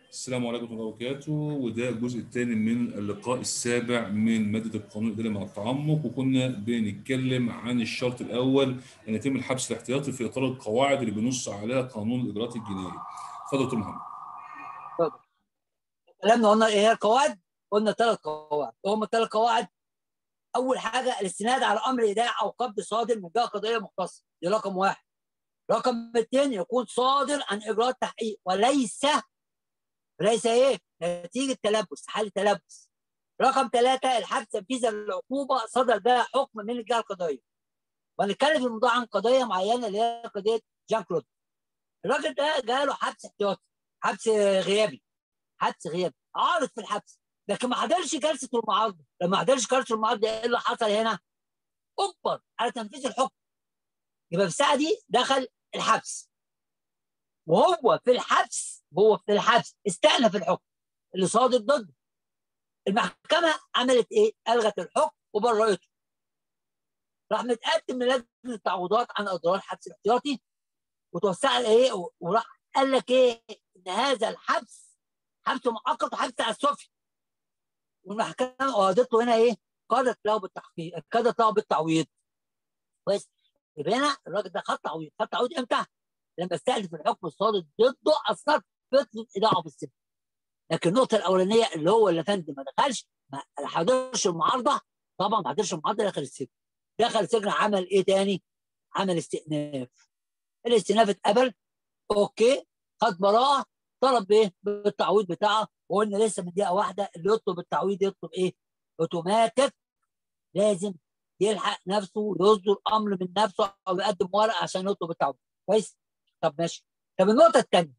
السلام عليكم ورحمه الله وبركاته وده الجزء الثاني من اللقاء السابع من ماده القانون الاداري مع التعمق وكنا بنتكلم عن الشرط الاول ان يتم الحبس الاحتياطي في اطار القواعد اللي بنص عليها قانون الاجراءات الجنائيه. اتفضل دكتور محمد. كلامنا قلنا ايه هي القواعد؟ قلنا ثلاث قواعد وهم الثلاث قواعد اول حاجه الاستناد على امر ايداع او قبض صادر من جهه قضائيه مختصه دي رقم واحد. رقم اثنين يكون صادر عن اجراءات تحقيق وليس ليس ايه؟ نتيجه تلبس حال تلبس. رقم ثلاثه الحبس تنفيذا للعقوبه صدر بها حكم من الجهه القضائيه. وهنتكلم في الموضوع عن قضيه معينه اللي هي قضيه جان كلود. الراجل ده جاله حبس احتياطي، حبس غيابي، حبس غيابي، عارض في الحبس، لكن ما حضرش جلسه المعارضه، لما ما حضرش جلسه المعارضه ايه اللي حصل هنا؟ اجبر على تنفيذ الحكم. يبقى في الساعه دي دخل الحبس. وهو في الحبس هو في الحبس استأنف الحكم اللي صادر ضده المحكمة عملت ايه؟ ألغت الحكم وبرئته راح متقدم للجنة التعويضات عن أضرار الحبس الاحتياطي وتوسع ايه وراح قال لك ايه؟ إن هذا الحبس حبس مؤقت وحبس تعسفي والمحكمة وعدت له هنا ايه؟ قادت له بالتحقيق قادت له بالتعويض كويس يبقى هنا الراجل ده خد تعويض خد تعويض امتى؟ لما استأنف الحكم الصادر ضده اصلا بيطلب ايداعه في السجن لكن النقطه الاولانيه اللي هو اللي فندم ما دخلش ما حضرش المعارضه طبعا ما حضرش المعارضه دخل السجن دخل السجن عمل ايه تاني؟ عمل استئناف الاستئناف اتقبل اوكي خد براءه طلب ايه؟ بالتعويض بتاعه وقلنا لسه من دقيقه واحده اللي يطلب التعويض يطلب ايه؟ اوتوماتيك لازم يلحق نفسه ويصدر امر من نفسه او يقدم ورقه عشان يطلب التعويض كويس؟ طب ماشي طب النقطه الثانيه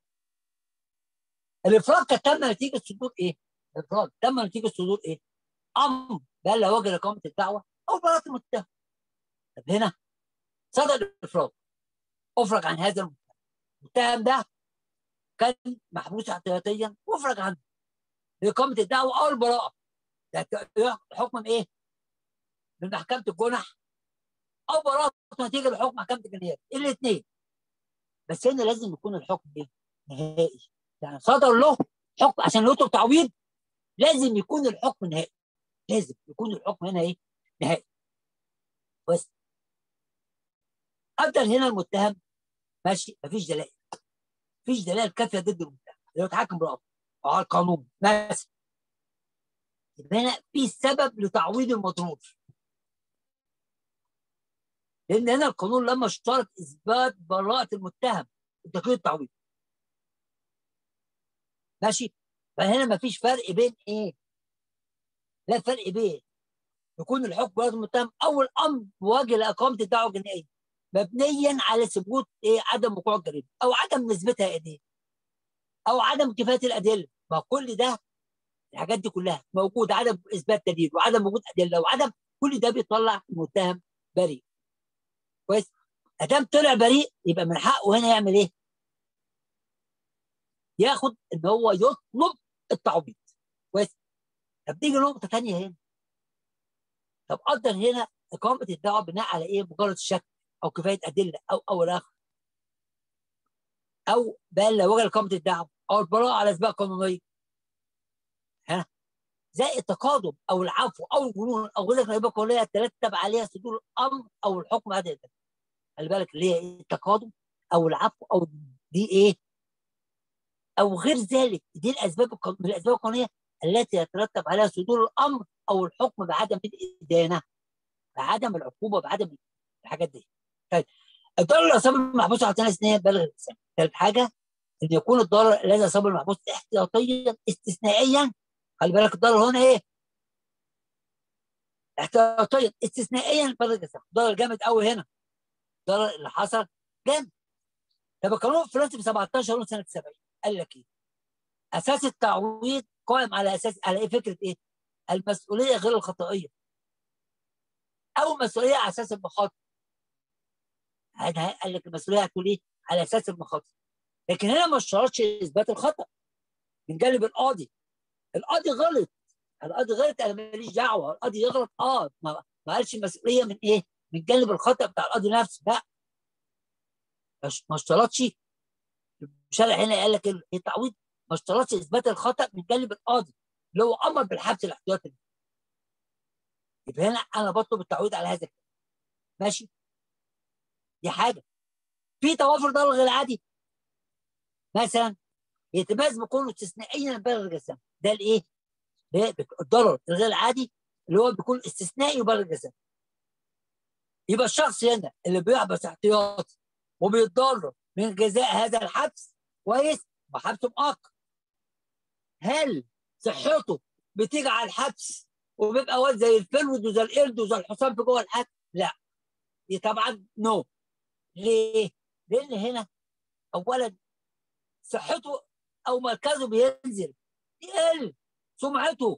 الافراج كان تم نتيجه صدور ايه؟ الافراج تم نتيجه صدور ايه؟ امر بلغ وجه اقامه الدعوه او براءه المتهم. طب هنا صدر الافراج افرج عن هذا المتهم. المتهم ده كان محبوس احتياطيا وافرج عنه لاقامه الدعوه او البراءه. ده حكم ايه؟ من محكمه الجنح او براءه نتيجه لحكم محكمه الجنايات الاثنين. بس هنا لازم يكون الحكم ايه؟ نهائي. يعني صدر له حكم عشان يطلب تعويض لازم يكون الحكم نهائي لازم يكون الحكم هنا ايه نهائي بس افضل هنا المتهم ماشي مفيش دلائل مفيش دلائل كافيه ضد المتهم اللي هو يتحكم برأسه او على القانون مثلا يبقى هنا في سبب لتعويض المضروب لان هنا القانون لما اشترط اثبات براءه المتهم وتقييد التعويض ماشي فهنا ما فيش فرق بين ايه لا فرق بين يكون الحكم برضه المتهم او الامر بوجه لاقامه الدعوه الجنائيه مبنيا على ثبوت ايه عدم وقوع الجريمه او عدم نسبتها ايه او عدم كفايه الادله ما كل ده الحاجات دي كلها موجود عدم اثبات دليل وعدم وجود ادله وعدم كل ده بيطلع المتهم بريء كويس ادام طلع بريء يبقى من حقه هنا يعمل ايه؟ ياخد ان هو يطلب التعويض كويس طب نيجي لنقطه ثانيه هنا طب قدر هنا اقامه الدعوه بناء على ايه؟ مجرد الشك او كفايه ادله او او الاخر او بل وجه اقامه الدعوه او البراءه على اسباب قانونيه ها زي التقادم او العفو او الجنون او غير الغيبه القانونيه ترتب عليها صدور الامر او الحكم عدد خلي بالك اللي هي التقادم او العفو او دي ايه؟ او غير ذلك دي الاسباب من الاسباب القانونيه التي يترتب عليها صدور الامر او الحكم بعدم الادانه بعدم العقوبه بعدم الحاجات دي طيب الضرر اللي اصاب المحبوس على اثنين بالغ الانسان ثالث حاجه ان يكون الضرر الذي اصاب المحبوس احتياطيا استثنائيا خلي بالك الضرر هنا ايه؟ احتياطيا استثنائيا بالغ الانسان ضرر جامد قوي هنا الضرر اللي حصل جامد طب القانون الفرنسي ب 17 سنه 70 قال لك ايه؟ اساس التعويض قائم على اساس على ايه فكره ايه؟ المسؤوليه غير الخطئيه. او مسؤوليه على اساس المخاطر. قال لك المسؤوليه هتكون ايه؟ على اساس المخاطر. لكن هنا ما اشترطش اثبات الخطا من جانب القاضي. القاضي غلط. القاضي غلط انا ماليش دعوه، القاضي يغلط اه ما, ما قالش المسؤوليه من ايه؟ من جانب الخطا بتاع القاضي نفسه لا. ما اشترطش الشرع هنا قال لك التعويض ما اشترطش اثبات الخطا من جانب القاضي اللي هو امر بالحبس الاحتياطي يبقى هنا انا بطلب التعويض على هذا الكلام ماشي دي حاجه في توافر ضرر غير عادي مثلا يتميز بكونه استثنائيا بالغ الجسام ده الايه؟ ده الضرر الغير العادي اللي هو بيكون استثنائي وبالغ الجسام يبقى الشخص هنا اللي بيحبس احتياطي وبيتضرر من جزاء هذا الحبس كويس وحبس مؤقت هل صحته بتيجي على الحبس وبيبقى واد زي الفلود وزي القرد وزي الحصان في جوه الحبس لا دي طبعا نو ليه؟ لان هنا اولا صحته او مركزه بينزل يقل سمعته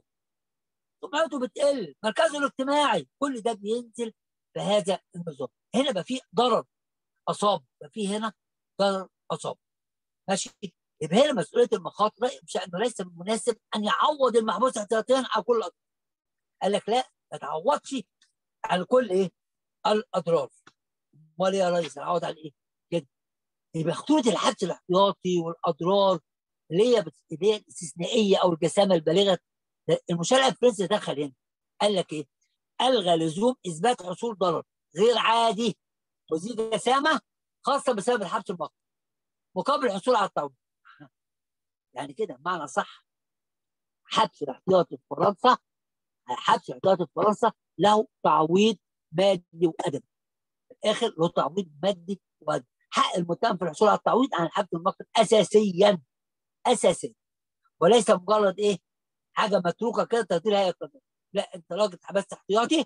سمعته بتقل مركزه الاجتماعي كل ده بينزل بهذا النظام هنا بقى في ضرر اصاب بقى في هنا ضرر اصاب ماشي يبقى هنا مسؤوليه المخاطر بشانه ليس من المناسب ان يعوض المحبوس احتياطيا على كل الاضرار قال لك لا ما تعوضش على كل ايه الاضرار امال ايه يا ريس هعوض على ايه كده يبقى خطوره الحبس الاحتياطي والاضرار اللي هي اللي هي الاستثنائيه او الجسامه البالغه المشرع الفرنسي دخل هنا قال لك ايه؟ الغى لزوم اثبات حصول ضرر غير عادي وزيد جسامه خاصه بسبب الحبس المؤقت مقابل الحصول على التعويض يعني كده بمعنى صح حبس الاحتياطي في فرنسا حبس الاحتياطي في فرنسا له تعويض مادي وادبي في الاخر له تعويض مادي وادبي حق المتهم في الحصول على التعويض عن الحبس المؤقت اساسيا اساسيا وليس مجرد ايه حاجه متروكه كده تقدير هيئه القانون لا انت راجل اتحبست احتياطي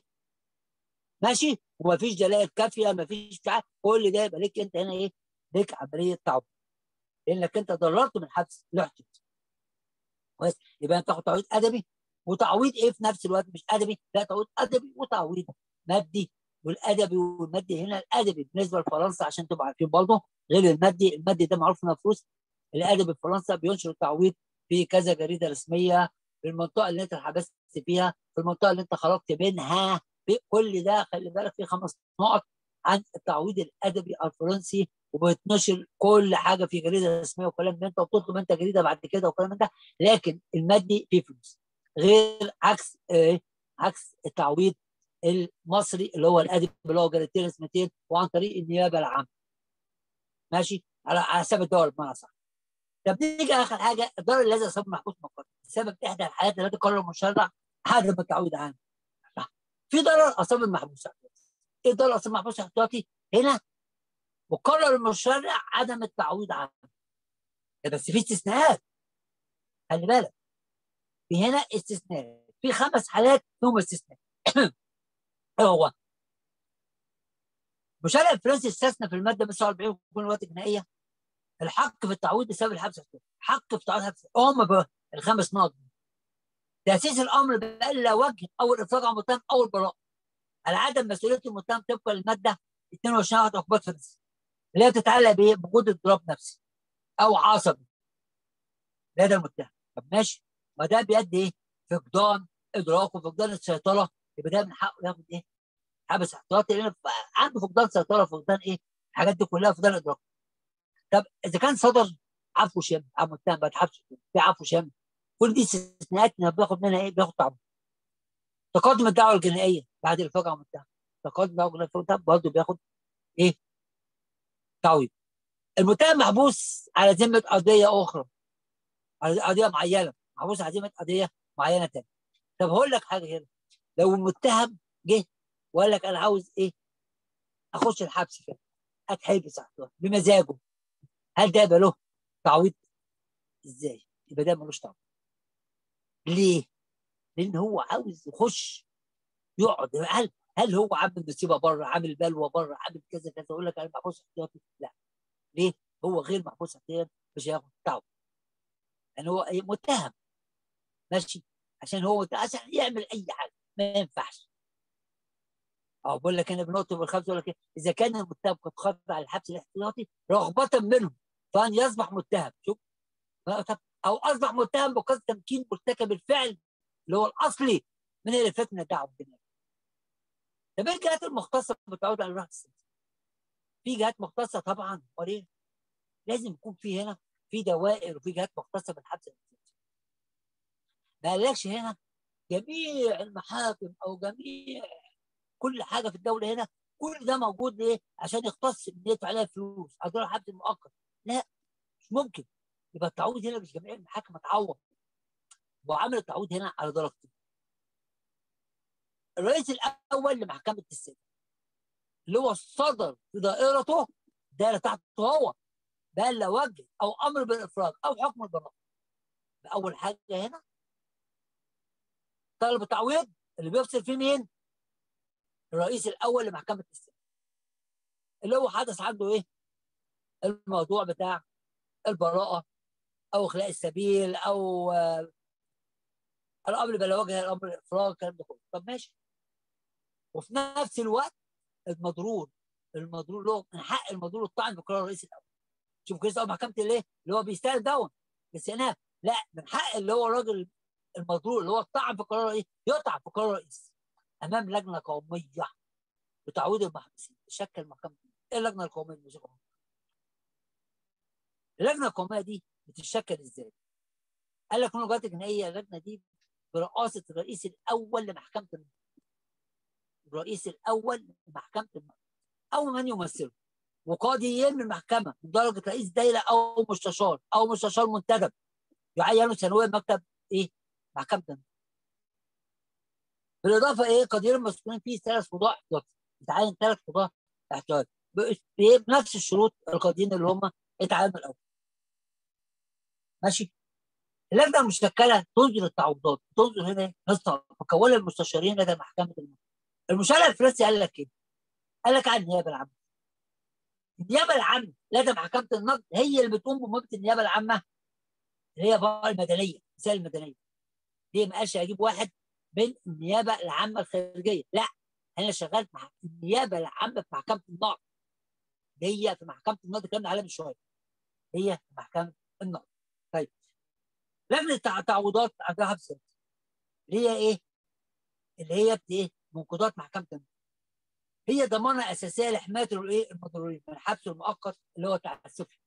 ماشي ومفيش دلائل كافيه مفيش بتاع كل ده يبقى ليك انت هنا ايه ليك عمليه تعويض لانك انت ضررت من الحبس الاحتياطي كويس يبقى انت تاخد تعويض ادبي وتعويض ايه في نفس الوقت مش ادبي لا تعويض ادبي وتعويض مادي والادبي والمادي هنا الادبي بالنسبه لفرنسا عشان تبقوا عارفين برضه غير المادي المادي ده معروف انه فلوس الادبي في فرنسا بينشر التعويض في كذا جريده رسميه في المنطقه اللي انت اتحبست فيها في المنطقه اللي انت خرجت منها في كل ده خلي بالك في خمس نقط عن التعويض الادبي الفرنسي وبتنشر كل حاجه في جريده رسميه وكلام من انت وبتطلب انت جريده بعد كده وكلام من ده لكن المادي فيه فلوس غير عكس آه عكس التعويض المصري اللي هو الادبي اللي هو جريدتين رسمتين وعن طريق النيابه العامه ماشي على حساب الدول بمعنى صح طب نيجي اخر حاجه الضرر الذي اصاب المحبوس مؤقتا بسبب احدى الحالات التي قرر المشرع عدم التعويض عنها في ضرر اصاب المحبوس ايه ضرر اصاب المحبوس احتياطي هنا وقرر المشرع عدم التعويض عنه بس في استثناءات خلي بالك في هنا استثناء في خمس حالات فيهم استثناء ايه هو المشرع الفرنسي استثنى في الماده 147 وكل الوقت الجنائيه الحق في التعويض بسبب الحبس الاحتياطي حق في التعويض الحبس هم الخمس نقط تاسيس الامر بالا وجه او الافراج عن المتهم او البراءه على عدم مسؤوليه المتهم طبقا للماده 22 عقد عقوبات فرنسا اللي هي بتتعلق بايه؟ بوجود اضطراب نفسي او عصبي لدى المتهم طب ماشي ما ده بيؤدي ايه؟ فقدان ادراكه فقدان السيطره يبقى ده من حقه ياخد ايه؟ حبس احتياطي لان عنده فقدان سيطره فقدان ايه؟ الحاجات دي كلها فقدان ادراك طب اذا كان صدر عفو شامل على المتهم بعد حبس في عفو شامل كل دي استثناءات بياخد منها ايه؟ بياخد تعويض تقدم الدعوه الجنائيه بعد الفقع عن المتهم تقدم الدعوه الجنائيه برضه بياخد ايه؟ تعويض المتهم محبوس على ذمه قضيه اخرى على قضيه معينه محبوس على ذمه قضيه معينه تانية طب هقول لك حاجه هنا لو المتهم جه وقال لك انا عاوز ايه؟ اخش الحبس كده اتحبس بمزاجه هل ده يبقى له تعويض؟ ازاي؟ يبقى ده ملوش تعويض ليه؟ لان هو عاوز يخش يقعد هل هل هو عامل مصيبه بره عامل بلوه بره عامل كذا كذا يقول لك انا محبوس احتياطي لا ليه؟ هو غير محبوس احتياطي مش هياخد تعويض يعني هو متهم ماشي عشان هو عشان يعمل اي حاجه ما ينفعش اه بقول لك انا بنقطه بالخمسه يقول لك اذا كان المتهم قد خضع للحبس الاحتياطي رغبه منه فان يصبح متهم شوف او اصبح متهم بقصد تمكين مرتكب الفعل اللي هو الاصلي من الافات من الدعوه الجنائيه. طب ايه الجهات المختصه بتعود على الراحه السياسيه؟ في جهات مختصه طبعا وليه؟ لازم يكون في هنا في دوائر وفي جهات مختصه بالحبس الاحتياطي ما قالكش هنا جميع المحاكم او جميع كل حاجه في الدوله هنا كل ده موجود ليه؟ عشان يختص ان يدفع عليها فلوس عشان الحبس المؤقت لا مش ممكن يبقى التعويض هنا مش جميع المحاكم هتعوض وعمل التعويض هنا على درجتين الرئيس الاول لمحكمه السجن اللي هو صدر في دائرته دائره تحته هو بل وجه او امر بالافراج او حكم البراءه اول حاجه هنا طلب التعويض اللي بيفصل فيه مين؟ الرئيس الاول لمحكمه السجن اللي هو حدث عنده ايه؟ الموضوع بتاع البراءه او اخلاء السبيل او الامر بلا وجه الامر الافراج الكلام ده كله طب ماشي وفي نفس الوقت المضرور المضرور له من حق المضرور الطعن بقرار الرئيس الاول شوف كويس قوي محكمه الايه اللي هو بيستاهل دون الاستئناف لا من حق اللي هو الراجل المضرور اللي هو الطعن في قرار ايه يطعن في قرار الرئيس امام لجنه قوميه بتعويض المحبوسين تشكل محكمه ايه اللجنه القوميه دي اللجنه القوميه دي بتتشكل ازاي؟ قال لك من الجنائيه اللجنه دي برئاسه الرئيس الاول لمحكمه النقد الرئيس الاول لمحكمه النقد او من يمثله وقاضيين من المحكمه من درجه رئيس دايره او مستشار او مستشار منتدب يعينوا سنويا مكتب ايه؟ محكمه النقد بالاضافه ايه قاضيين المسؤولين فيه ثلاث قضاء احتياطي يتعين ثلاث قضاء احتياطي بنفس الشروط القاضيين اللي هم اتعينوا الاول ماشي اللجنه المشكله تنظر التعويضات تنظر هنا نصها مكونه المستشارين لدى محكمه المنطقه المشرع الفرنسي قال لك ايه؟ قال لك عن النيابه العامه النيابه العامه لدى محكمه النقد هي اللي بتقوم بمهمه النيابه العامه اللي هي بقى المدنيه مثال المدنيه دي ما قالش هجيب واحد من النيابه العامه الخارجيه لا انا شغال مع النيابه العامه في محكمه النقد هي في محكمه النقد كلامنا عليها من شويه هي في محكمه النقد طيب لجنه التعويضات عندها حبس اللي هي ايه؟ اللي هي ايه؟ منقضات محكمه النقد هي ضمانه اساسيه لحمايه الايه؟ المضرورين من الحبس المؤقت اللي هو التعسفي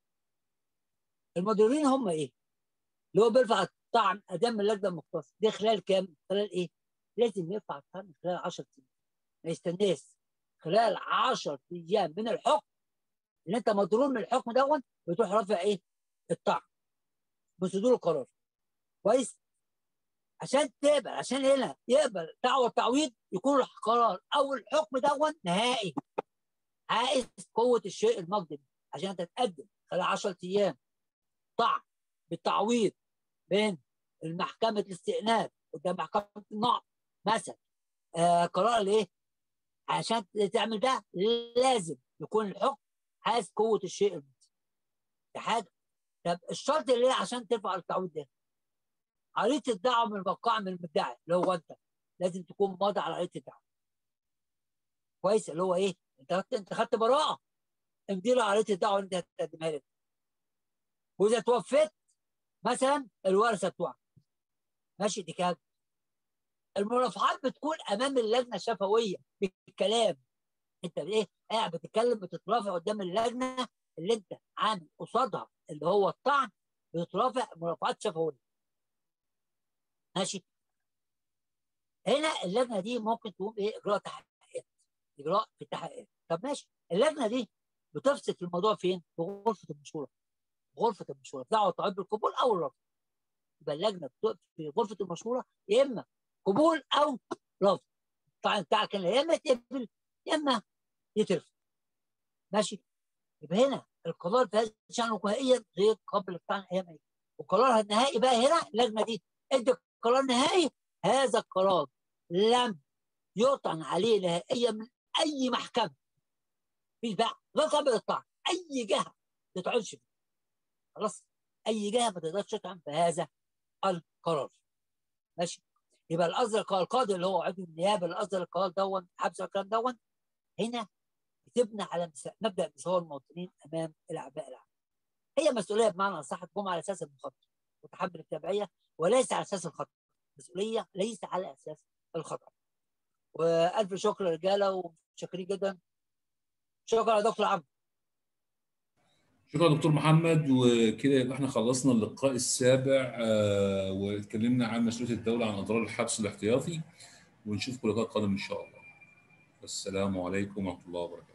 المضرورين هم ايه؟ اللي هو بيرفع الطعن ادام اللجنه المختصه دي خلال كام؟ خلال ايه؟ لازم يرفع الطعن خلال 10 ايام ما يستناش خلال 10 ايام من الحكم اللي انت مضرور من الحكم دون بتروح رافع ايه؟ الطعن بصدور القرار كويس؟ عشان تقبل عشان هنا يقبل دعوه تعويض يكون القرار او الحكم دون نهائي عايز قوه الشيء المقدم عشان تتقدم خلال 10 ايام طعن بالتعويض بين المحكمة الاستئناف قدام محكمة النقض مثلا آه قرار الايه؟ عشان تعمل ده لازم يكون الحكم عايز قوة الشيء المقدم دي حاجة طب الشرط اللي هي عشان ترفع التعويض ده عريضة الدعوة من الوقاع من المدعي اللي هو انت لازم تكون ماضي على عريضة الدعوة كويس اللي هو ايه؟ انت خدت انت خدت براءة امضي له عريضة الدعوة اللي انت هتقدمها لك واذا توفيت مثلا الورثه بتوعك ماشي دي كده المرافعات بتكون امام اللجنه شفويه بالكلام انت ايه قاعد بتتكلم بتترافع قدام اللجنه اللي انت عامل قصادها اللي هو الطعن بتترافع مرافعات شفويه ماشي هنا اللجنه دي ممكن تقوم ايه اجراء تحقيقات اجراء في التحقيقات طب ماشي اللجنه دي بتفصل في الموضوع فين؟ في غرفه المشوره غرفه المشوره دعوه تعويض بالقبول او الرفض يبقى اللجنه في غرفه المشوره يا اما قبول او رفض الطعن بتاعك يا اما يتقبل يا اما يترفض ماشي يبقى هنا القرار في هذا الشان نهائيا غير قبل الطعن ايام ايه وقرارها النهائي بقى هنا اللجنه دي ادى قرار نهائي هذا القرار لم يطعن عليه نهائيا من اي محكمه مفيش بقى غير قبل الطعن اي جهه ما تطعنش فيه خلاص اي جهه ما تقدرش تطعن بهذا القرار ماشي يبقى الاصدر القاضي اللي هو عضو النيابه اللي اصدر القرار دون حبس الكلام دون هنا بتبنى على مبدا مساواه المواطنين امام الاعباء العامه هي مسؤوليه بمعنى اصح تقوم على اساس المخاطره وتحمل التبعيه وليس على اساس الخطا مسؤوليه ليس على اساس الخطا والف شكر رجاله ومتشكرين جدا شكرا يا دكتور عبد شكرا دكتور محمد وكده يبقى احنا خلصنا اللقاء السابع آه واتكلمنا عن مسؤوليه الدوله عن اضرار الحبس الاحتياطي ونشوفكم لقاء قادم ان شاء الله السلام عليكم ورحمه الله وبركاته